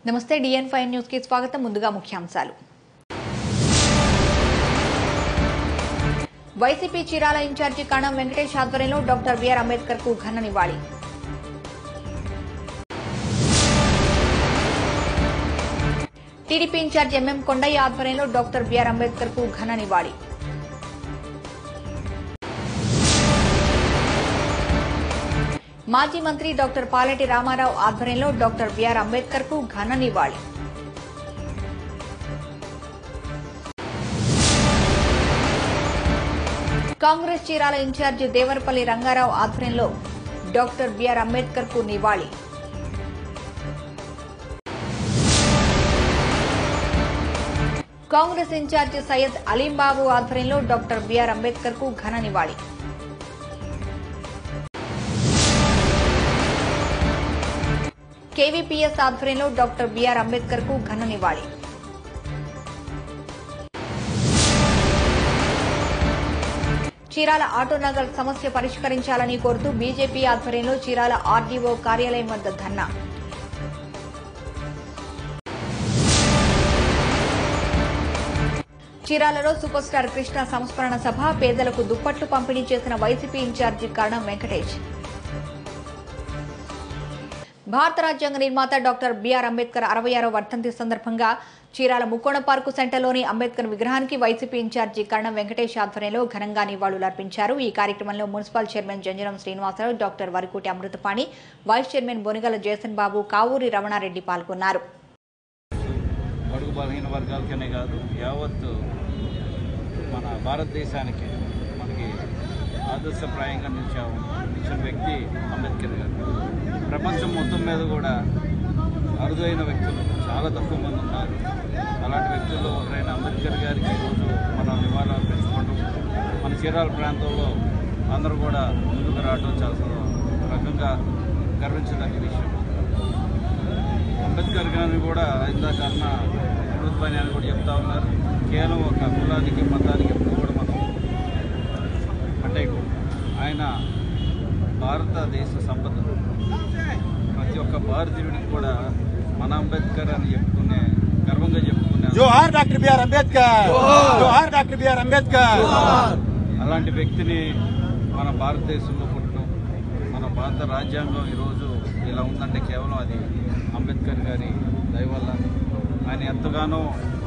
నమస్తే డిఎన్ five news కి స్వాగతం ముందుగా ముఖ్యాంశాలు వైసీపీ చీరాల ఇన్ఛార్జి కణం వెంకటేష్ ఆధ్వర్యంలో డాక్టర్ బిఆర్ అంబేద్కర్ కు ఘన నివాళి టీడీపీ ఇన్ఛార్జ్ ఎంఎం కొండయ్య ఆధ్వర్యంలో డాక్టర్ బిఆర్ అంబేద్కర్ కు ఘన నివాళి మాజీ మంత్రి డాక్టర్ పాలెటి రామారావు ఆధ్వర్యంలో డాక్టర్ బిఆర్ అంబేద్కర్ కు ఘన నివాళి కాంగ్రెస్ చీరాల ఇన్ఛార్జి దేవరపల్లి రంగారావు ఆధ్వర్యంలో డాక్టర్ బిఆర్ అంబేద్కర్ కు నివాళి కాంగ్రెస్ ఇన్ఛార్జి సయ్యద్ అలీంబాబు ఆధ్వర్యంలో డాక్టర్ బిఆర్ అంబేద్కర్ కు ఘన నివాళి కేవీపీఎస్ ఆధ్వర్యంలో డాక్టర్ బిఆర్ అంబేద్కర్ కు ఘన నివాళి చీరాల ఆటోనగర్ సమస్య పరిష్కరించాలని కోరుతూ బీజేపీ ఆధ్వర్యంలో చీరాల ఆర్డీఓ కార్యాలయం వద్ద ధర్నా చీరాలలో సూపర్ స్టార్ కృష్ణ సంస్మరణ సభ పేదలకు దుప్పట్లు పంపిణీ చేసిన వైసీపీ ఇన్ఛార్జి కరణం వెంకటేష్ భారత రాజ్యాంగ నిర్మాత డాక్టర్ బిఆర్ అంబేద్కర్ అరవై ఆరో వర్ధంతి సందర్భంగా చీరాల ముక్కోణ పార్కు సెంటర్లోని అంబేద్కర్ విగ్రహానికి వైసీపీ ఇన్ఛార్జి కరణం వెంకటేష్ ఆధ్వర్యంలో ఘనంగా నివాళులర్పించారు ఈ కార్యక్రమంలో municipal chairman Janjaram Srinivasarao doctor Varakoti Amruthapani vice chairman Bonigala Jayasan Babu Kavuri Ramanareddy పాల్గొన్నారు బడుగు బలహీన వర్గాలకనే కాదు యావత్ మన భారతదేశానికి మనకి ఆదర్శప్రాయంగా నిలిచావు నిలిచిన వ్యక్తి అంబేద్కర్ గారు ప్రపంచం మొత్తం మీద కూడా అరుదైన వ్యక్తులు చాలా తక్కువ మంది ఉన్నారు అలాంటి వ్యక్తుల్లో ఒకరైన అంబేద్కర్ గారికి ఈరోజు మనం నివాళులు అర్పించుకోవడం మన చీరాల ప్రాంతంలో అందరూ కూడా ముందుకు రావడం చాలా రకంగా గర్వించదగ్గ విషయం అంబేద్కర్ గారిని కూడా ఇందాక అన్న అమృతపాణి అని కూడా చెప్తా ఉన్నారు కేవలం ఒక కులానికి మతానికి ఎప్పుడు కూడా మనం పట్టేయకూడదు ఆయన భారతదేశ సంపద ప్రతి ఒక్క భారతీయుడికి కూడా మన అంబేద్కర్ అని చెప్పుకునే గర్వంగా చెప్పుకునే జోహార్ డాక్టర్ బిఆర్ అంబేద్కర్ జోహార్ డాక్టర్ బిఆర్ అంబేద్కర్ అలాంటి వ్యక్తిని మన భారతదేశంలో పుట్టడం మన భారత రాజ్యాంగం ఈరోజు ఇలా ఉందంటే కేవలం అది అంబేద్కర్ గారి దయ వల్ల ఆయన ఎంతగానో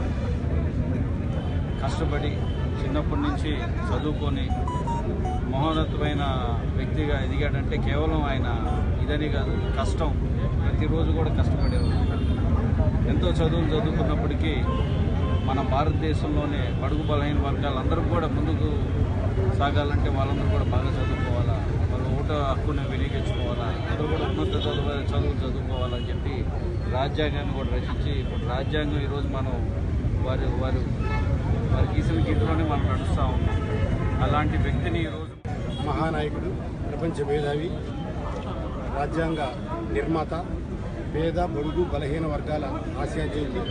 కష్టపడి చిన్నప్పటి నుంచి చదువుకొని మహోన్నతమైన వ్యక్తిగా ఎదిగాడంటే కేవలం ఆయన ఇదని కాదు కష్టం ప్రతిరోజు కూడా కష్టపడేవారు ఎంతో చదువులు చదువుకున్నప్పటికీ మన భారతదేశంలోనే బడుగు బలహీన వర్గాలందరూ కూడా ముందుకు సాగాలంటే వాళ్ళందరూ కూడా బాగా చదువుకోవాలా వాళ్ళ ఓటు హక్కుని వినియోగించుకోవాలా అందరూ కూడా ఉన్నత చదువు చదువు చదువుకోవాలని చెప్పి రాజ్యాంగాన్ని కూడా రచించి ఇప్పుడు రాజ్యాంగం ఈరోజు మనం వారి వారు వారి గీసిన గీతలోనే మనం నడుస్తూ ఉన్నాం అలాంటి వ్యక్తిని ఈరోజు మహానాయకుడు ప్రపంచ మేధావి రాజ్యాంగ నిర్మాత పేద బడుగు బలహీన వర్గాల ఆశాజ్యోతి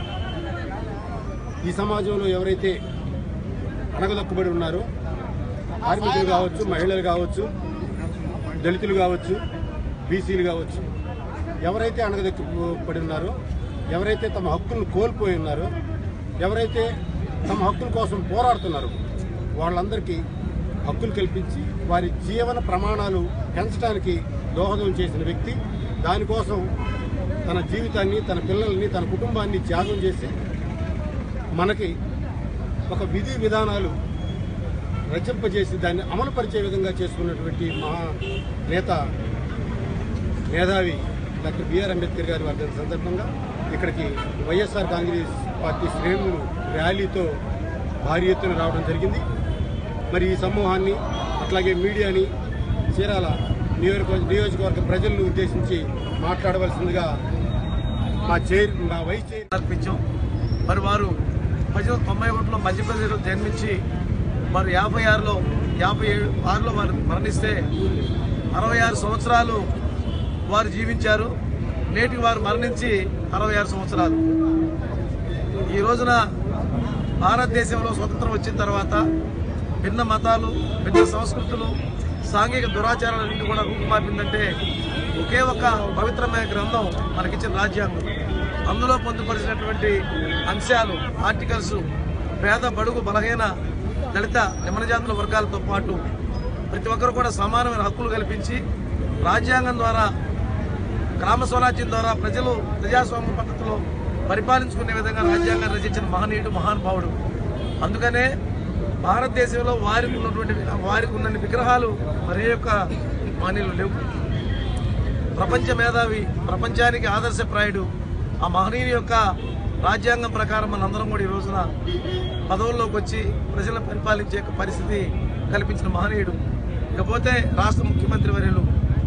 ఈ సమాజంలో ఎవరైతే అణగదొక్కబడి ఉన్నారో కార్మికులు కావచ్చు మహిళలు కావచ్చు దళితులు కావచ్చు బీసీలు కావచ్చు ఎవరైతే అణగదొక్కబడి ఉన్నారో ఎవరైతే తమ హక్కులను కోల్పోయి ఉన్నారో ఎవరైతే తమ హక్కుల కోసం పోరాడుతున్నారో వాళ్ళందరికీ హక్కులు కల్పించి వారి జీవన ప్రమాణాలు పెంచడానికి దోహదం చేసిన వ్యక్తి దానికోసం తన జీవితాన్ని తన పిల్లల్ని తన కుటుంబాన్ని త్యాగం చేసి మనకి ఒక విధి విధానాలు రచింపజేసి దాన్ని అమలుపరిచే విధంగా చేసుకున్నటువంటి మహా నేత మేధావి డాక్టర్ బిఆర్ అంబేద్కర్ గారి వర్ధంతి సందర్భంగా ఇక్కడికి వైఎస్ఆర్ కాంగ్రెస్ పార్టీ శ్రేణులు ర్యాలీతో భారీ ఎత్తున రావడం జరిగింది మరి ఈ సమూహాన్ని అట్లాగే మీడియాని చీరాల నియోజకవర్గ నియోజకవర్గ ప్రజలను ఉద్దేశించి మాట్లాడవలసిందిగా మా చైర్ మా వైస్ చైర్ అర్పించాం మరి వారు పంతొమ్మిది తొంభై ఒకటిలో మధ్యప్రదేశ్లో జన్మించి మరి యాభై ఆరులో యాభై ఏడు ఆరులో వారు మరణిస్తే అరవై ఆరు సంవత్సరాలు వారు జీవించారు నేటికి వారు మరణించి అరవై ఆరు సంవత్సరాలు ఈ రోజున భారతదేశంలో స్వతంత్రం వచ్చిన తర్వాత భిన్న మతాలు భిన్న సంస్కృతులు సాంఘిక దురాచారాలన్నీ కూడా రూపుమాపిందంటే ఒకే ఒక పవిత్రమైన గ్రంథం మనకిచ్చిన రాజ్యాంగం అందులో పొందుపరిచినటువంటి అంశాలు ఆర్టికల్స్ పేద బడుగు బలహీన దళిత నిమ్మన జాతుల వర్గాలతో పాటు ప్రతి ఒక్కరు కూడా సమానమైన హక్కులు కల్పించి రాజ్యాంగం ద్వారా గ్రామ స్వరాజ్యం ద్వారా ప్రజలు ప్రజాస్వామ్య పద్ధతిలో పరిపాలించుకునే విధంగా రాజ్యాంగాన్ని రచించిన మహనీయుడు మహానుభావుడు అందుకనే భారతదేశంలో వారికి ఉన్నటువంటి వారికి ఉన్న విగ్రహాలు మరి యొక్క మహనీయులు లేవు ప్రపంచ మేధావి ప్రపంచానికి ఆదర్శప్రాయుడు ఆ మహనీయుని యొక్క రాజ్యాంగం ప్రకారం మనందరం కూడా ఈ రోజున పదవుల్లోకి వచ్చి ప్రజలను పరిపాలించే పరిస్థితి కల్పించిన మహనీయుడు ఇకపోతే రాష్ట్ర ముఖ్యమంత్రి వర్యులు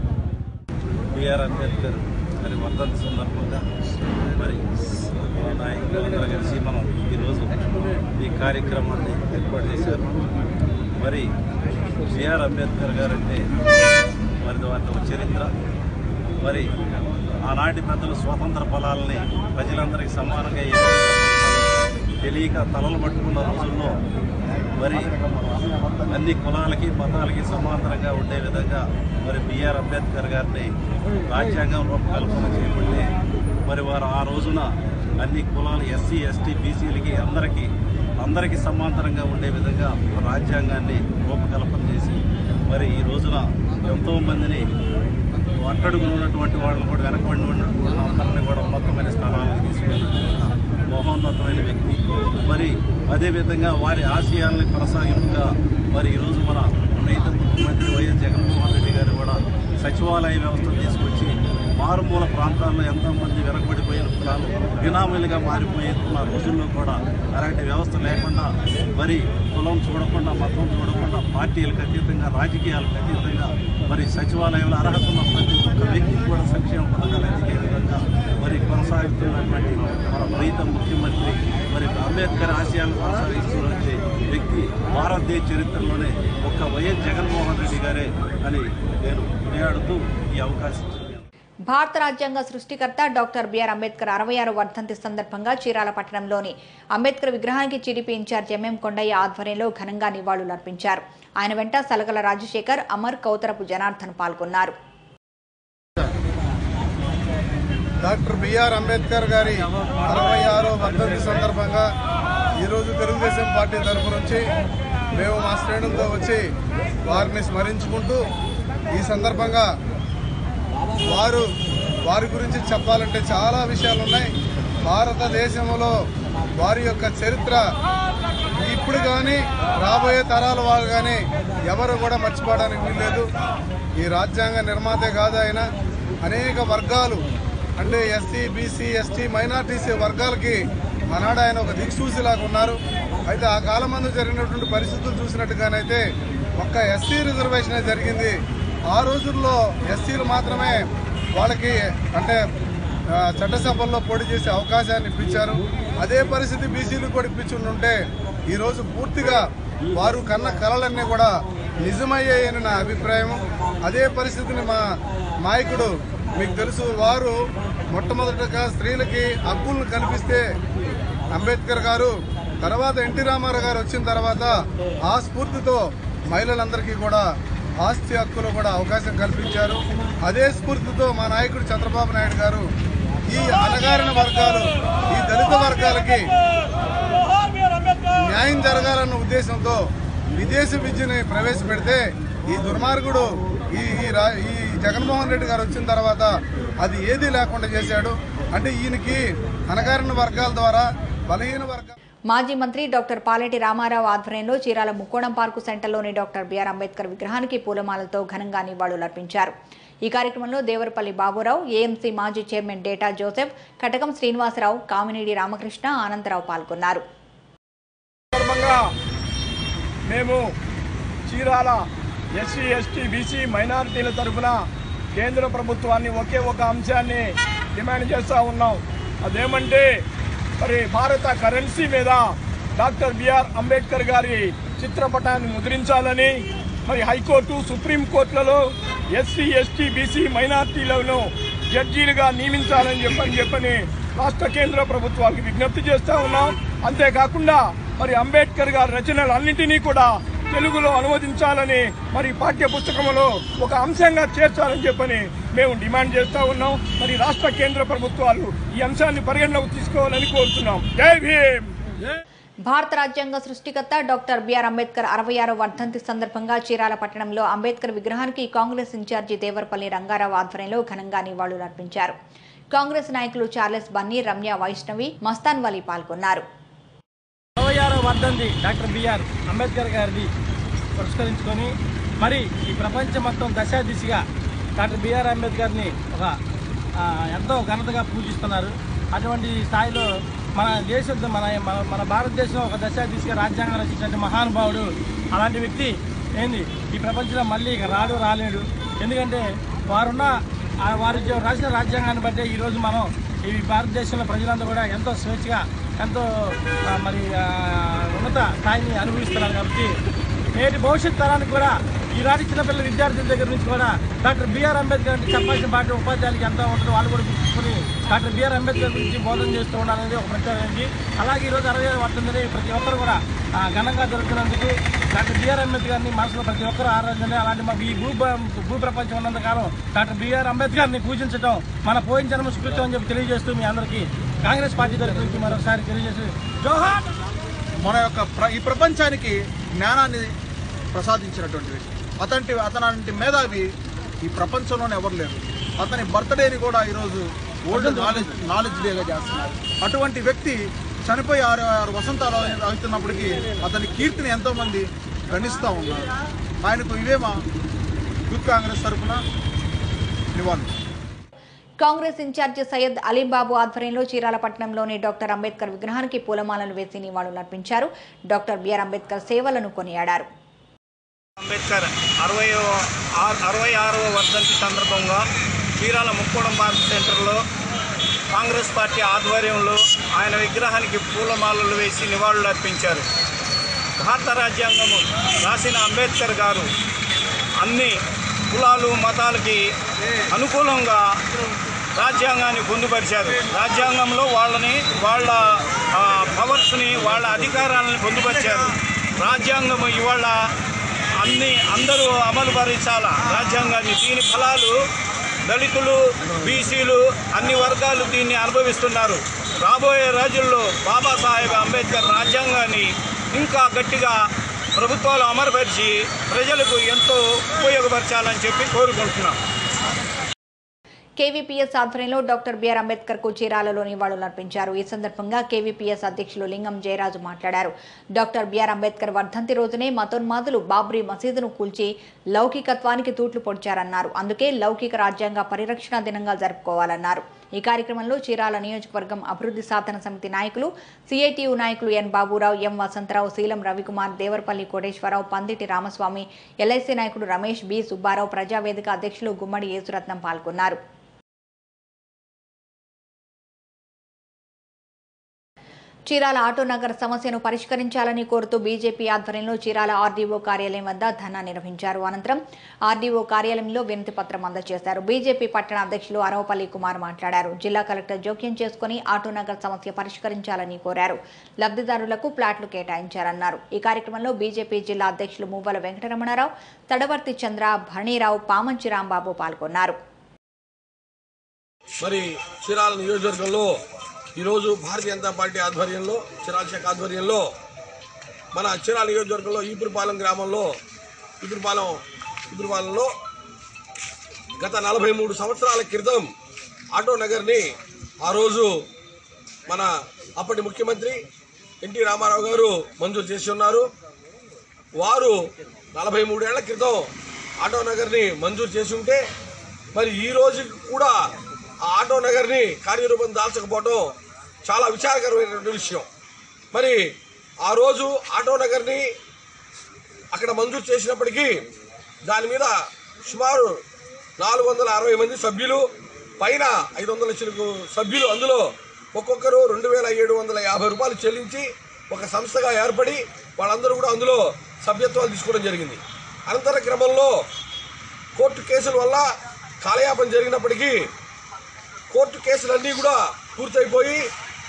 బిఆర్ అంబేద్కర్ మరి వర్ధంతి సందర్భంగా మరి మా నాయకులందరూ కలిసి మనం ఈరోజు ఈ కార్యక్రమాన్ని ఏర్పాటు చేశారు మరి బిఆర్ అంబేద్కర్ గారు అంటే మరి వారి ఒక చరిత్ర మరి ఆనాటి పెద్దలు స్వాతంత్ర ఫలాలని ప్రజలందరికీ సమానంగా ఏ విధంగా పంచాలో తెలియక తలలు పట్టుకున్న రోజుల్లో మరి అన్ని కులాలకి మతాలకి సమాంతరంగా ఉండే విధంగా మరి బిఆర్ అంబేద్కర్ గారిని రాజ్యాంగం రూపకల్పన చేయబట్టి మరి వారు ఆ రోజున అన్ని కులాలు ఎస్సీ ఎస్టీ బీసీలకి అందరికీ అందరికీ సమాంతరంగా ఉండే విధంగా రాజ్యాంగాన్ని రూపకల్పన చేసి మరి ఈ రోజున ఎంతో మందిని అట్టడుగున ఉన్నటువంటి వాళ్ళని కూడా వెనకబడి ఉన్నటువంటి అందరినీ కూడా ఉన్నతమైన స్థానాలకు తీసుకెళ్ళిన మహోన్నతమైన వ్యక్తి మరి అదేవిధంగా వారి ఆశయాలని కొనసాగింపుగా మరి ఈరోజు మన రైతు ముఖ్యమంత్రి వైఎస్ జగన్మోహన్ రెడ్డి గారు కూడా సచివాలయ వ్యవస్థ తీసుకొచ్చి మారుమూల ప్రాంతాల్లో ఎంతోమంది వెనకబడిపోయిన కులాలు బినామీలుగా మారిపోయిన రోజుల్లో కూడా అలాంటి వ్యవస్థ లేకుండా మరి కులం చూడకుండా మతం చూడకుండా పార్టీలకు అతీతంగా రాజకీయాలకు అతీతంగా మరి సచివాలయంలో అర్హత ఉన్న ప్రతి ఒక్క వ్యక్తికి కూడా సంక్షేమ పథకాలు అందించే విధంగా మరి కొనసాగుతున్నటువంటి మన ప్రీత ముఖ్యమంత్రి మరి అంబేద్కర్ ఆశయాలను కొనసాగిస్తున్నటువంటి వ్యక్తి భారతదేశ చరిత్రలోనే ఒక్క వైఎస్ జగన్మోహన్ రెడ్డి గారే అని నేను కొనియాడుతూ ఈ అవకాశం ఇచ్చాను. భారత రాజ్యాంగ సృష్టికర్త డాక్టర్ బిఆర్ అంబేద్కర్ అరవై ఆరు వర్ధంతి సందర్భంగా చీరాల పట్టణంలోని అంబేద్కర్ విగ్రహానికి టీడీపీ ఇన్ఛార్జ్ ఎంఎం కొండయ్య ఆధ్వర్యంలో ఘనంగా నివాళులర్పించారు ఆయన వెంట సలగల రాజశేఖర్ అమర్ కౌతరపు జనార్దన్ పాల్గొన్నారు డాక్టర్ బిఆర్ అంబేద్కర్ గారి అరవై ఆరో వర్ధంతి సందర్భంగా ఈరోజు తెలుగుదేశం పార్టీ తరఫు నుంచి మేము మా శ్రేణులతో వచ్చి వారిని స్మరించుకుంటూ ఈ సందర్భంగా వారు వారి గురించి చెప్పాలంటే చాలా విషయాలు ఉన్నాయి భారతదేశంలో వారి యొక్క చరిత్ర ఇప్పుడు కానీ రాబోయే తరాల వాళ్ళు కానీ ఎవరు కూడా మర్చిపోవడానికి వీల్లేదు ఈ రాజ్యాంగ నిర్మాతే కాదు ఆయన అనేక వర్గాలు అంటే ఎస్సీ బీసీ ఎస్టీ మైనార్టీసీ వర్గాలకి ఆనాడు ఆయన ఒక దిక్సూసిలాగా ఉన్నారు అయితే ఆ కాలం మందు జరిగినటువంటి పరిస్థితులు చూసినట్టుగానైతే ఒక్క ఎస్సీ రిజర్వేషన్ జరిగింది ఆ రోజుల్లో ఎస్సీలు మాత్రమే వాళ్ళకి అంటే ఆ, చట్టసభల్లో పోటీ చేసే అవకాశాన్ని ఇప్పించారు అదే పరిస్థితి బీసీలు కూడా ఇప్పించి ఉంటే ఈరోజు పూర్తిగా వారు కన్న కళలన్నీ కూడా నిజమయ్యాయని నా అభిప్రాయం అదే పరిస్థితిని మా నాయకుడు మీకు తెలుసు వారు మొట్టమొదటగా స్త్రీలకి హక్కులను కల్పిస్తే అంబేద్కర్ గారు తర్వాత ఎన్టీ రామారావు గారు వచ్చిన తర్వాత ఆ స్ఫూర్తితో మహిళలందరికీ కూడా ఆస్తి హక్కులు కూడా అవకాశం కల్పించారు అదే స్ఫూర్తితో మా నాయకుడు చంద్రబాబు నాయుడు గారు ఈ అణగారిన వర్గాలు ఈ దళిత వర్గాలకి న్యాయం జరగాలన్న ఉద్దేశంతో విదేశ విద్యని ప్రవేశపెడితే ఈ దుర్మార్గుడు ఈ ఈ రా- ఈ జగన్మోహన్ రెడ్డి గారు వచ్చిన తర్వాత అది ఏదీ లేకుండా చేశాడు అంటే ఈయనకి అణగారిన వర్గాల ద్వారా బలహీన వర్గాల మాజీ మంత్రి డాక్టర్ పాలెటి రామారావు ఆధ్వర్యంలో చీరాల ముక్కోణం పార్కు సెంటర్లోని డాక్టర్ బిఆర్ అంబేద్కర్ విగ్రహానికి పూలమాలతో ఘనంగా నివాళులర్పించారు ఈ కార్యక్రమంలో దేవరపల్లి బాబురావు ఏఎంసీ మాజీ చైర్మన్ డేటా జోసెఫ్ కటకం శ్రీనివాసరావు కామినేడి రామకృష్ణ ఆనందరావు పాల్గొన్నారు సందర్భంగా మేము చీరాల ఎస్సీ ఎస్టీ బీసీ మైనారిటీల తరఫున కేంద్ర ప్రభుత్వాన్ని ఒకే ఒక అంశాన్ని డిమాండ్ చేస్తూ ఉన్నాం అదేమంటే మరి భారత కరెన్సీ మీద డాక్టర్ బిఆర్ అంబేద్కర్ గారి చిత్రపటాన్ని ముద్రించాలని మరి హైకోర్టు సుప్రీంకోర్టులలో ఎస్సీ ఎస్టీ బీసీ మైనార్టీలను జడ్జీలుగా నియమించాలని చెప్పని చెప్పని రాష్ట్ర కేంద్ర ప్రభుత్వానికి విజ్ఞప్తి చేస్తా ఉన్నాం అంతేకాకుండా మరి అంబేద్కర్ గారి రచనలన్నింటినీ కూడా తెలుగులో అనువదించాలని మరి పాఠ్య పుస్తకంలో ఒక అంశంగా చేర్చాలని చెప్పని మేము డిమాండ్ చేస్తా ఉన్నాం మరి రాష్ట్ర కేంద్ర ప్రభుత్వాలు ఈ అంశాన్ని పరిగణలోకి తీసుకోవాలని కోరుతున్నాం జై భీమ్ భారత రాజ్యాంగ సృష్టికర్త డాక్టర్ బిఆర్ అంబేద్కర్ అరవై ఆరో వర్ధంతి సందర్భంగా చీరాల పట్టణంలో అంబేద్కర్ విగ్రహానికి కాంగ్రెస్ ఇన్ఛార్జి దేవరపల్లి రంగారావు ఆధ్వర్యంలో ఘనంగా నివాళులర్పించారు కాంగ్రెస్ నాయకులు చార్లెస్ బన్నీ రమ్య వైష్ణవి మస్తాన్ వలి పాల్గొన్నారు అరవై ఆరో వర్ధంతి డాక్టర్ బిఆర్ అంబేద్కర్ గారిది పురస్కరించుకొని మరి ఈ ప్రపంచం మొత్తం దశ దిశగా డాక్టర్ బిఆర్ అంబేద్కర్ని ఒక ఆ, ఎంతో ఘనతగా పూజిస్తున్నారు అటువంటి స్థాయిలో మన దేశం మన మన మన భారతదేశంలో ఒక దశ దిశగా రాజ్యాంగం రచించిన మహానుభావుడు అలాంటి వ్యక్తి ఏంది ఈ ప్రపంచంలో మళ్ళీ ఇక రాడు రాలేడు ఎందుకంటే వారున్న ఆ వారు రాసిన రాజ్యాంగాన్ని బట్టే ఈరోజు మనం ఈ భారతదేశంలో ప్రజలంతా కూడా ఎంతో స్వేచ్ఛగా ఎంతో ఆ, మరి ఆ, ఉన్నత స్థాయిని అనుభవిస్తున్నారు కాబట్టి నేటి భవిష్యత్ తరానికి కూడా ఈనాటి చిన్నపిల్లల విద్యార్థుల దగ్గర నుంచి కూడా డాక్టర్ బిఆర్ అంబేద్కర్ అంటే చెప్పాల్సిన పాట ఉపాధ్యాయులకి ఎంత ఉంటుందో వాళ్ళు కూడా గుర్తుంచుకొని డాక్టర్ బిఆర్ అంబేద్కర్ గురించి బోధన చేస్తూ ఉండాలనేది ఒక ప్రత్యేకమైంది అలాగే ఈరోజు అరవై ఐదు వర్తందని ప్రతి ఒక్కరు కూడా ఆ, ఘనంగా జరుగుతున్నందుకు డాక్టర్ బిఆర్ అంబేద్కర్ని మనసులో ప్రతి ఒక్కరు ఆరాధన అలాంటి మాకు ఈ భూ భూ ప్రపంచం ఉన్నంత కాలం డాక్టర్ బిఆర్ అంబేద్కర్ని పూజించడం మన పోయిన జన్మ స్ఫూర్తి అని చెప్పి తెలియజేస్తూ మీ అందరికీ కాంగ్రెస్ పార్టీ తరఫు నుంచి మరొకసారి తెలియజేస్తూ జోహార్ మన యొక్క ప్ర ఈ ప్రపంచానికి జ్ఞానాన్ని ప్రసాదించినటువంటి వ్యక్తి అతని అతనంటి మేధావి ఈ ప్రపంచంలోనే ఎవరు లేరు అతని బర్త్డేని కూడా ఈరోజు ఓల్డ్ నాలెడ్జ్ నాలెడ్జ్ డేగా చేస్తున్నారు అటువంటి వ్యక్తి చనిపోయి ఆరు ఆరు వసంతాలు అవుతున్నప్పటికీ అతని కీర్తిని ఎంతోమంది గణిస్తూ ఉన్నారు ఆయనకు ఇవేమా యూత్ కాంగ్రెస్ తరఫున నివాళులు కాంగ్రెస్ ఇన్ఛార్జి సయ్యద్ అలీబాబు ఆధ్వర్యంలో చీరాల పట్టణంలోని డాక్టర్ అంబేద్కర్ విగ్రహానికి పూలమాలలు వేసి నివాళులర్పించారు డాక్టర్ బిఆర్ అంబేద్కర్ సేవలను కొనియాడారు అంబేద్కర్ అరవై అరవై ఆరవ వర్ధంతి సందర్భంగా చీరాల ముక్కోణం పార్క్ సెంటర్లో కాంగ్రెస్ పార్టీ ఆధ్వర్యంలో ఆయన విగ్రహానికి పూలమాలలు వేసి నివాళులు అర్పించారు భారత రాజ్యాంగము రాసిన అంబేద్కర్ గారు అన్ని కులాలు మతాలకి అనుకూలంగా రాజ్యాంగాన్ని పొందుపరిచారు రాజ్యాంగంలో వాళ్ళని వాళ్ళ ఆ, పవర్స్ని వాళ్ళ అధికారాలను పొందుపరిచారు రాజ్యాంగం ఇవాళ అన్ని అందరూ అమలు పరచాల రాజ్యాంగాన్ని దీని ఫలాలు దళితులు బీసీలు అన్ని వర్గాలు దీన్ని అనుభవిస్తున్నారు రాబోయే రోజుల్లో బాబాసాహెబ్ అంబేద్కర్ రాజ్యాంగాన్ని ఇంకా గట్టిగా ప్రభుత్వాలు అమలుపరిచి ప్రజలకు ఎంతో ఉపయోగపరచాలని చెప్పి కోరుకుంటున్నాం కేవీపీఎస్ ఆధ్వర్యంలో డాక్టర్ బిఆర్ అంబేద్కర్ కు చీరాలలో నివాళులర్పించారు ఈ సందర్భంగా కేవీపీఎస్ అధ్యక్షులు లింగం జయరాజు మాట్లాడారు డాక్టర్ బిఆర్ అంబేద్కర్ వర్ధంతి రోజునే మతోన్మాదులు బాబ్రీ మసీదును కూల్చి లౌకికత్వానికి తూట్లు పొడిచారన్నారు అందుకే లౌకిక రాజ్యాంగ పరిరక్షణ దినంగా జరుపుకోవాలన్నారు ఈ కార్యక్రమంలో చీరాల నియోజకవర్గం అభివృద్ధి సాధన సమితి నాయకులు సిఐటియు నాయకులు N Baburao M Vasantharao Seelam Ravikumar Devarapalli Koteswararao Panditi Ramaswamy LIC నాయకుడు రమేష్ బి సుబ్బారావు ప్రజావేదిక అధ్యక్షులు గుమ్మడి యేసురత్నం పాల్గొన్నారు చీరాల ఆటో నగర్ సమస్యను పరిష్కరించాలని కోరుతూ బీజేపీ ఆధ్వర్యంలో చీరాల ఆర్డీఓ కార్యాలయం వద్ద ధర్నా నిర్వహించారు అనంతరం ఆర్డీఓ కార్యాలయంలో వినతి పత్రం అందజేశారు బీజేపీ పట్టణ అధ్యక్షులు అరవపల్లి కుమార్ మాట్లాడారు జిల్లా కలెక్టర్ జోక్యం చేసుకుని ఆటో నగర్ సమస్య పరిష్కరించాలని కోరారు లబ్ధిదారులకు ప్లాట్లు కేటాయించారన్నారు ఈ కార్యక్రమంలో బీజేపీ జిల్లా అధ్యక్షులు మువ్వల వెంకటరమణారావు తడవర్తి చంద్ర భరణీరావు పామంచి రాంబాబు పాల్గొన్నారు మరి చీరాల నియోజకవర్గంలో ఈరోజు భారతీయ జనతా పార్టీ ఆధ్వర్యంలో చీరాల శాఖ ఆధ్వర్యంలో మన చీరాల నియోజకవర్గంలో ఈపురపాలెం గ్రామంలో ఈపురపాలెం ఈపురపాలెంలో గత నలభై మూడు సంవత్సరాల క్రితం ఆటో నగర్ని ఆ రోజు మన అప్పటి ముఖ్యమంత్రి ఎన్టీ రామారావు గారు మంజూరు చేసి ఉన్నారు వారు నలభై మూడేళ్ల క్రితం ఆటో నగర్ని మంజూరు చేసి ఉంటే మరి ఈ రోజు కూడా ఆ ఆటో నగర్ని కార్యరూపం దాల్చకపోవడం చాలా విచారకరమైనటువంటి విషయం మరి ఆ రోజు ఆటో నగర్ని అక్కడ మంజూరు చేసినప్పటికీ దాని మీద సుమారు నాలుగు వందల అరవై మంది సభ్యులు పైన ఐదు వందల చిలుకు సభ్యులు అందులో ఒక్కొక్కరు రెండు వేల ఏడు వందల యాభై రూపాయలు చెల్లించి ఒక సంస్థగా ఏర్పడి వాళ్ళందరూ కూడా అందులో సభ్యత్వాలు తీసుకోవడం జరిగింది అనంతర క్రమంలో కోర్టు కేసుల వల్ల కాలయాపన జరిగినప్పటికీ కోర్టు కేసులన్నీ కూడా పూర్తయిపోయి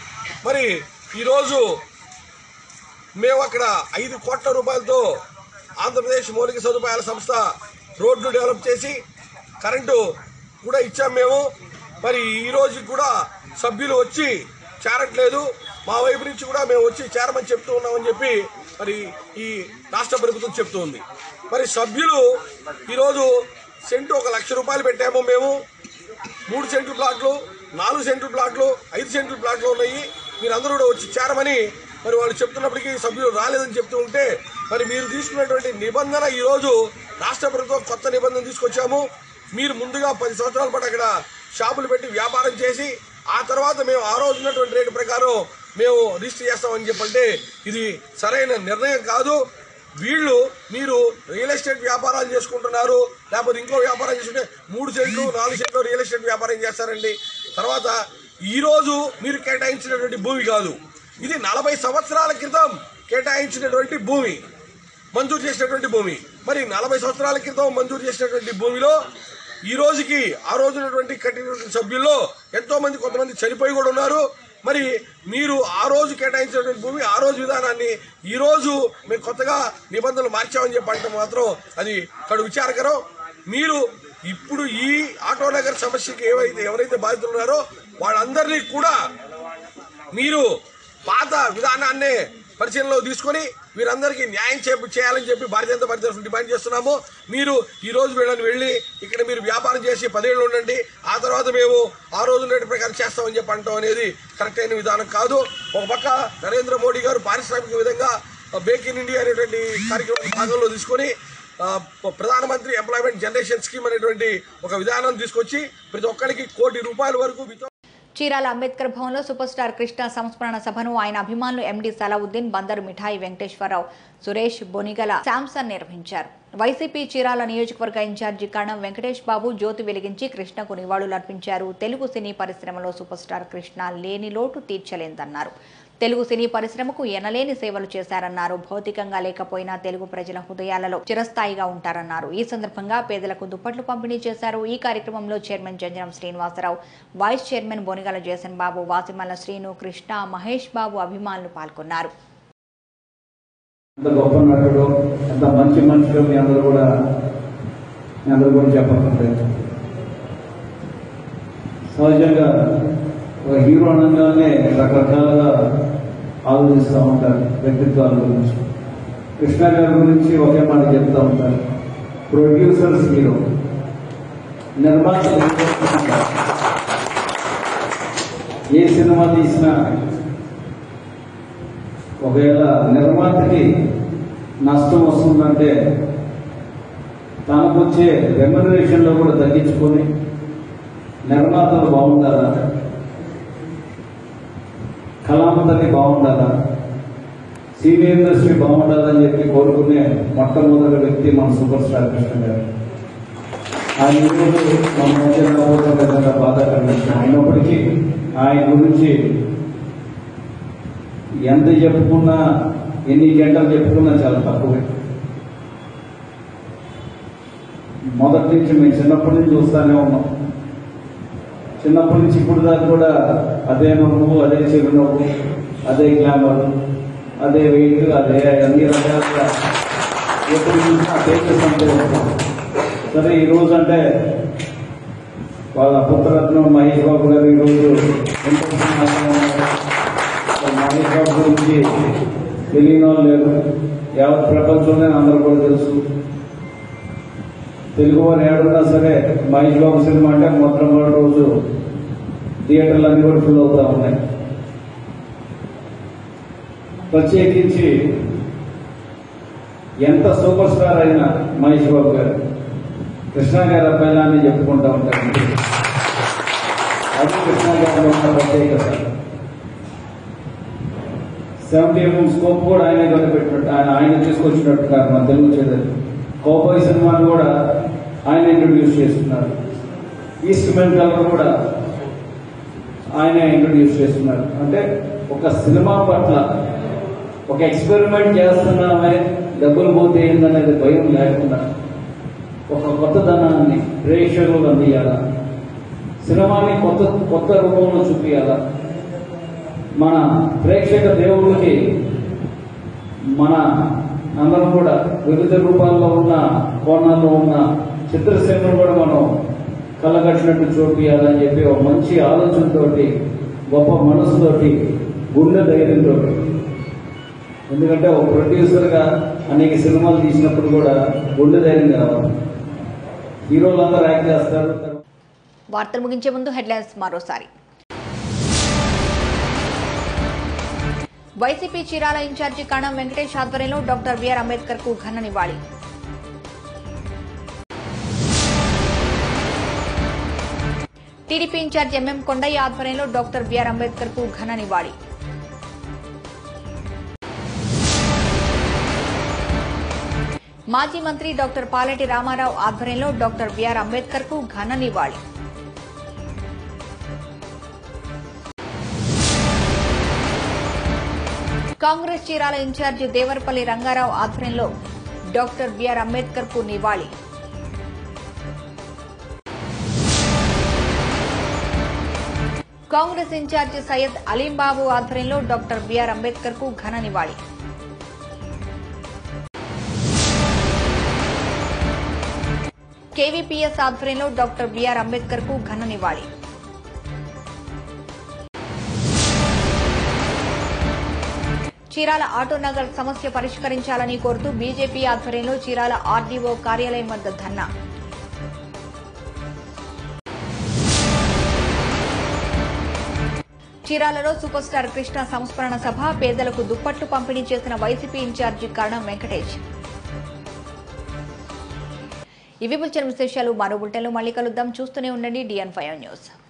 మరి ఈరోజు మేము అక్కడ ఐదు కోట్ల రూపాయలతో ఆంధ్రప్రదేశ్ మౌలిక సదుపాయాల సంస్థ రోడ్లు డెవలప్ చేసి కరెంటు కూడా ఇచ్చాం మేము మరి ఈ రోజు కూడా సభ్యులు వచ్చి చేరట్లేదు మా వైపు నుంచి కూడా మేము వచ్చి చేరమని చెప్తూ ఉన్నామని చెప్పి మరి ఈ రాష్ట్ర ప్రభుత్వం చెప్తుంది మరి సభ్యులు ఈరోజు సెంటు ఒక లక్ష రూపాయలు పెట్టాము మేము మూడు సెంట్లు ప్లాట్లు నాలుగు సెంట్లు ప్లాట్లు ఐదు సెంట్లు ప్లాట్లు ఉన్నాయి మీరందరూ కూడా వచ్చి చేరమని మరి వాళ్ళు చెప్తున్నప్పటికీ సభ్యులు రాలేదని చెప్తూ ఉంటే మరి మీరు తీసుకున్నటువంటి నిబంధన ఈరోజు రాష్ట్ర ప్రభుత్వం కొత్త నిబంధన తీసుకొచ్చాము మీరు ముందుగా పది సంవత్సరాల పాటు అక్కడ షాపులు పెట్టి వ్యాపారం చేసి ఆ తర్వాత మేము ఆ రోజు ఉన్నటువంటి రేటు ప్రకారం మేము రిజిస్టర్ చేస్తామని చెప్పంటే ఇది సరైన నిర్ణయం కాదు వీళ్ళు మీరు రియల్ ఎస్టేట్ వ్యాపారాలు చేసుకుంటున్నారు లేకపోతే ఇంకో వ్యాపారం చేసుకుంటే మూడు సెంట్లు నాలుగు సెంట్లు రియల్ ఎస్టేట్ వ్యాపారం చేస్తారండి తర్వాత ఈ రోజు మీరు కేటాయించినటువంటి భూమి కాదు ఇది నలభై సంవత్సరాల క్రితం కేటాయించినటువంటి భూమి మంజూరు చేసినటువంటి భూమి మరి నలభై సంవత్సరాల క్రితం మంజూరు చేసినటువంటి భూమిలో ఈ రోజుకి ఆ రోజు ఉన్నటువంటి కట్టినటువంటి సభ్యుల్లో ఎంతో మంది కొంతమంది చనిపోయి కూడా ఉన్నారు మరి మీరు ఆ రోజు కేటాయించినటువంటి భూమి ఆ రోజు విధానాన్ని ఈ రోజు మేము కొత్తగా నిబంధనలు మార్చామని చెప్పి అంటే మాత్రం అది కడు విచారకరం మీరు ఇప్పుడు ఈ ఆటో నగర్ సమస్యకి ఏవైతే ఎవరైతే బాధితులు ఉన్నారో వాళ్ళందరినీ కూడా మీరు పాత విధానాన్నే పరిశీలనలో తీసుకొని వీరందరికీ న్యాయం చే చేయాలని చెప్పి భారతీయ జనతా పార్టీ తరఫున డిమాండ్ చేస్తున్నాము మీరు ఈ రోజు వీళ్ళని వెళ్ళి ఇక్కడ మీరు వ్యాపారం చేసి పదేళ్ళు ఉండండి ఆ తర్వాత మేము ఆ రోజు రేటు ప్రకారం చేస్తామని చెప్పి అంటాం అనేది కరెక్ట్ అయిన విధానం కాదు ఒక పక్క నరేంద్ర మోడీ గారు పారిశ్రామిక విధంగా బేక్ ఇన్ ఇండియా అనేటువంటి కార్యక్రమం భాగంలో తీసుకొని ఆ, ప్రధానమంత్రి ఎంప్లాయ్మెంట్ జనరేషన్ స్కీమ్ అనేటువంటి ఒక విధానం తీసుకొచ్చి ప్రతి ఒక్కరికి కోటి రూపాయల వరకు వితో చీరాల అంబేద్కర్ భవన్లో సూపర్ స్టార్ కృష్ణ సంస్మరణ సభను ఆయన అభిమానులు ఎండి సలావుద్దీన్ బందరు మిఠాయి వెంకటేశ్వరరావు సురేష్ బొనిగల శాంసన్ నిర్వహించారు వైసీపీ చీరాల నియోజకవర్గ ఇన్ఛార్జి కణం వెంకటేష్ బాబు జ్యోతి వెలిగించి కృష్ణకు నివాళులర్పించారు తెలుగు సినీ పరిశ్రమలో సూపర్ స్టార్ కృష్ణ లేని లోటు తీర్చలేదన్నారు తెలుగు సినీ పరిశ్రమకు ఎనలేని సేవలు చేశారన్నారు భౌతికంగా లేకపోయినా తెలుగు ప్రజల హృదయాలలో చిరస్థాయిగా ఉంటారన్నారు ఈ సందర్భంగా పేదలకు దుప్పట్లు పంపిణీ చేశారు ఈ కార్యక్రమంలో chairman Janjaram Srinivasarao vice chairman Bonigala Jayasan Babu Vasimalla Srinu Krishna Mahesh Babu అభిమానులు పాల్గొన్నారు ఎంత గొప్ప నటుడు ఎంత మంచి మనుషులు మీ అందరూ కూడా మీ అందరూ కూడా చెప్పకపోతే సహజంగా ఒక హీరో అనగానే రకరకాలుగా ఆలోచిస్తూ ఉంటారు వ్యక్తిత్వాల గురించి కృష్ణ గారి గురించి ఒకే మాట చెప్తూ ఉంటారు ప్రొడ్యూసర్స్ హీరో నిర్మాత ఏ సినిమా తీసినా ఒకవేళ నిర్మాతకి నష్టం వస్తుందంటే తనకు వచ్చే రెమ్యునరేషన్లో కూడా తగ్గించుకొని నిర్మాతలు బాగుండాలా కళామందరినీ బాగుండాలా సినీ ఇండస్ట్రీ బాగుండాలని చెప్పి కోరుకునే మొట్టమొదటి వ్యక్తి మన సూపర్ స్టార్ కృష్ణ గారు ఆయన ఈరోజు మన మధ్య రాబోతున్న పెద్ద బాధాకరమైన విషయం అయినప్పటికీ ఆయన గురించి ఎంత చెప్పుకున్నా ఎన్ని గంటలు చెప్పుకున్నా చాలా తక్కువే మొదటి నుంచి మేము చిన్నప్పటి నుంచి చూస్తానే ఉన్నాం చిన్నప్పటి నుంచి ఇప్పుడు దాకా కూడా అదే నవ్వు అదే చిరునవ్వు అదే గ్లామర్ అదే వెయిట్ అదే అన్ని రకాలుగా ఎప్పుడు చూసినా అదే సంతోషం సరే ఈ రోజు అంటే వాళ్ళ పుత్రరత్నం మహేష్ బాబు గారు ఈరోజు ఎంతో సమాజంలో ఉన్నారు. మహేష్ బాబు గురించి తెలియని వాళ్ళు లేరు యావత్ ప్రపంచంలో అందరూ కూడా తెలుసు తెలుగు వారు ఏడున్నా సరే మహేష్ బాబు సినిమా అంటే మొట్టమొదటి రోజు థియేటర్లు అన్ని కూడా ఫుల్ అవుతా ఉన్నాయి ప్రత్యేకించి ఎంత సూపర్ స్టార్ అయినా మహేష్ బాబు గారు కృష్ణ గారి అబ్బాయిలాన్ని చెప్పుకుంటా ఉంటారు అది కృష్ణ గారిలో ఉన్న ప్రత్యేకత సెవెంటీ ఎంఎం స్కోప్ కూడా ఆయనే కనిపెట్టినట్టు ఆయన ఆయన తీసుకొచ్చినట్టు కాదు మన తెలుగు చేయాలి కోబాయ్ సినిమాను కూడా ఆయన ఇంట్రొడ్యూస్ చేస్తున్నారు ఈస్ట్ బెంగాల్ కూడా ఆయన ఇంట్రొడ్యూస్ చేస్తున్నారు అంటే ఒక సినిమా పట్ల ఒక ఎక్స్పెరిమెంట్ చేస్తున్నామే డబ్బులు పోతే ఏందనేది భయం లేకుండా ఒక కొత్తదనాన్ని ప్రేక్షకులు అందియాలా సినిమాని కొత్త కొత్త రూపంలో చూపించాలా మన ప్రేక్షక దేవుళ్ళకి మన అందరం కూడా వివిధ రూపాల్లో ఉన్న కోణాల్లో ఉన్న చిత్రసీమను కూడా మనం కళ్ళగట్టినట్టు చూపించాలని చెప్పి ఒక మంచి ఆలోచనతోటి గొప్ప మనసుతోటి గుండె ధైర్యంతో ఎందుకంటే ఒక ప్రొడ్యూసర్గా అనేక సినిమాలు తీసినప్పుడు కూడా గుండె ధైర్యం కావాలి హీరోలందరూ యాక్ట్ చేస్తారు వార్తలు ముగించే ముందు హెడ్లైన్స్ మరోసారి వైసీపీ చీరాల ఇన్ఛార్జి కణం వెంకటేష్ ఆధ్వర్యంలో డాక్టర్ బిఆర్ అంబేద్కర్ కు ఘన నివాళి టీడీపీ ఇన్ఛార్జ్ ఎంఎం కొండయ్య ఆధ్వర్యంలో డాక్టర్ బిఆర్ అంబేద్కర్ కు ఘన నివాళి మాజీ మంత్రి డాక్టర్ పాలెటి రామారావు ఆధ్వర్యంలో డాక్టర్ బిఆర్ అంబేద్కర్ కు ఘన నివాళి కాంగ్రెస్ చీరాల ఇన్ఛార్జి దేవరపల్లి రంగారావు ఆధ్వర్యంలో డాక్టర్ బిఆర్ అంబేద్కర్ కు నివాళి కాంగ్రెస్ ఇన్ఛార్జి సయ్యద్ అలీంబాబు ఆధ్వర్యంలో డాక్టర్ బిఆర్ అంబేద్కర్ కు ఘన నివాళి కేవీపీఎస్ ఆధ్వర్యంలో డాక్టర్ బిఆర్ అంబేద్కర్ కు ఘన నివాళి చీరాల ఆటో నగర్ సమస్య పరిష్కరించాలని కోరుతూ బీజేపీ ఆధ్వర్యంలో చీరాల ఆర్డీఓ కార్యాలయం వద్ద ధర్నా చీరాలలో సూపర్ స్టార్ కృష్ణ సంస్మరణ సభ పేదలకు దుప్పట్లు పంపిణీ చేసిన వైసీపీ ఇన్ఛార్జి కరణం వెంకటేష్ ఇవి బుల్చిన విశేషాలు మరో బులెటిన్లో మళ్ళీ కలుద్దాం చూస్తూనే ఉండండి డిఎన్ ఫైవ్ న్యూస్